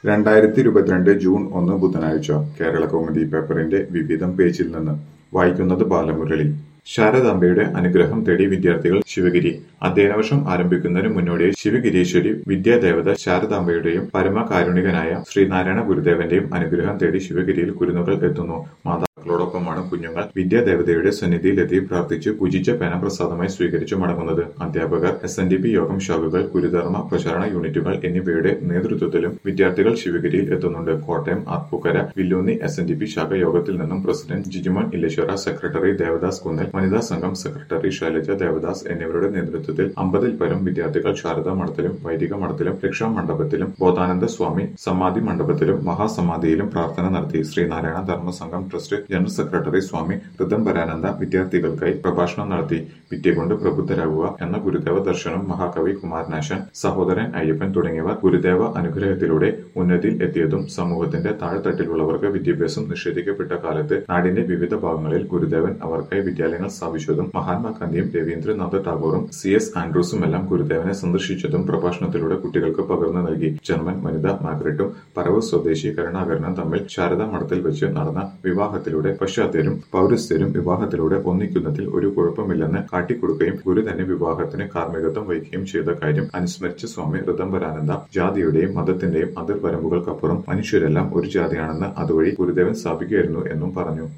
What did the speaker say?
രണ്ടായിരത്തി ഇരുപത്തിരണ്ട് ജൂൺ ഒന്ന് ബുധനാഴ്ച കേരള കൗമുദി പേപ്പറിന്റെ വിവിധം പേജിൽ നിന്ന് വായിക്കുന്നത് ബാലമുരളി ശാരദാംബയുടെ അനുഗ്രഹം തേടി വിദ്യാർത്ഥികൾ ശിവഗിരി അധ്യയന വർഷം ആരംഭിക്കുന്നതിന് മുന്നോടിയായി ശിവഗിരീശ്വരി വിദ്യാദേവത ശാരദാംബയുടെയും പരമകാരുണികനായ ശ്രീനാരായണ ഗുരുദേവന്റെയും അനുഗ്രഹം തേടി ശിവഗിരിയിൽ കുരുന്നുകൾ എത്തുന്നു മാതാക്കളോടൊപ്പമാണ് കുഞ്ഞുങ്ങൾ വിദ്യാദേവതയുടെ സന്നിധിയിലെത്തി പ്രാർത്ഥിച്ച് പൂജിച്ച പേനപ്രസാദമായി സ്വീകരിച്ചു മടങ്ങുന്നത് അധ്യാപകർ എസ് എൻ ഡി പി യോഗം ശാഖകൾ ഗുരുധർമ്മ പ്രചാരണ യൂണിറ്റുകൾ എന്നിവയുടെ നേതൃത്വത്തിലും വിദ്യാർത്ഥികൾ ശിവഗിരിയിൽ എത്തുന്നുണ്ട് Kottayam Arpookara Villoonni S N D P ശാഖ യോഗത്തിൽ നിന്നും പ്രസിഡന്റ് ജിജിമോൻ ഇല്ലശ്വര സെക്രട്ടറി ദേവദാസ് കുന്നൽ വനിതാ സംഘം സെക്രട്ടറി ശൈലജ ദേവദാസ് എന്നിവരുടെ നേതൃത്വത്തിൽ അമ്പതിൽ പരം വിദ്യാർത്ഥികൾ ശാരദാ മഠത്തിലും വൈദിക മഠത്തിലും രക്ഷാ മണ്ഡപത്തിലും ബോധാനന്ദ സ്വാമി സമാധി മണ്ഡപത്തിലും മഹാസമാധിയിലും പ്രാർത്ഥന നടത്തി Sreenarayana Dharma Sangham trust general secretary Swami Rithambarananda വിദ്യാർത്ഥികൾക്കായി പ്രഭാഷണം നടത്തി വിദ്യകൊണ്ട് പ്രബുദ്ധരാകുക എന്ന ഗുരുദേവ ദർശനം മഹാകവി കുമാരനാശൻ സഹോദരൻ അയ്യപ്പൻ തുടങ്ങിയവർ ഗുരുദേവ അനുഗ്രഹത്തിലൂടെ ഉന്നതിയിൽ എത്തിയതും സമൂഹത്തിന്റെ താഴെത്തട്ടിലുള്ളവർക്ക് വിദ്യാഭ്യാസം നിഷേധിക്കപ്പെട്ട കാലത്ത് നാടിന്റെ വിവിധ ഭാഗങ്ങളിൽ ഗുരുദേവൻ അവർക്കായി വിദ്യാലയങ്ങൾ സ്ഥാപിച്ചതും മഹാത്മാഗാന്ധിയും രവീന്ദ്രനാഥ ടാഗോറും സി എസ് ആൻഡ്രൂസുമെല്ലാം ഗുരുദേവനെ സന്ദർശിച്ചതും പ്രഭാഷണത്തിലൂടെ കുട്ടികൾക്ക് പകർന്നു നൽകി ജർമ്മൻ വനിത മാഗ്രറ്റും പറവ് സ്വദേശി കരുണാകരനും തമ്മിൽ ശാരദാ മഠത്തിൽ വെച്ച് നടന്ന വിവാഹത്തിലൂടെ പശ്ചാത്തലരും പൗരസ്ത്യരും വിവാഹത്തിലൂടെ ഒന്നിക്കുന്നതിൽ ഒരു കുഴപ്പമില്ലെന്ന് കാട്ടിക്കൊടുക്കുകയും ഗുരു തന്നെ വിവാഹത്തിന് കാർമ്മികത്വം വഹിക്കുകയും ചെയ്ത കാര്യം അനുസ്മരിച്ച സ്വാമി ഋതംബരാനന്ദ ജാതിയുടെയും മതത്തിന്റെയും അതിർവരമ്പുകൾക്കപ്പുറം മനുഷ്യരെല്ലാം ഒരു ജാതിയാണെന്ന് അതുവഴി ഗുരുദേവൻ സ്ഥാപിക്കുകയായിരുന്നു എന്നും പറഞ്ഞു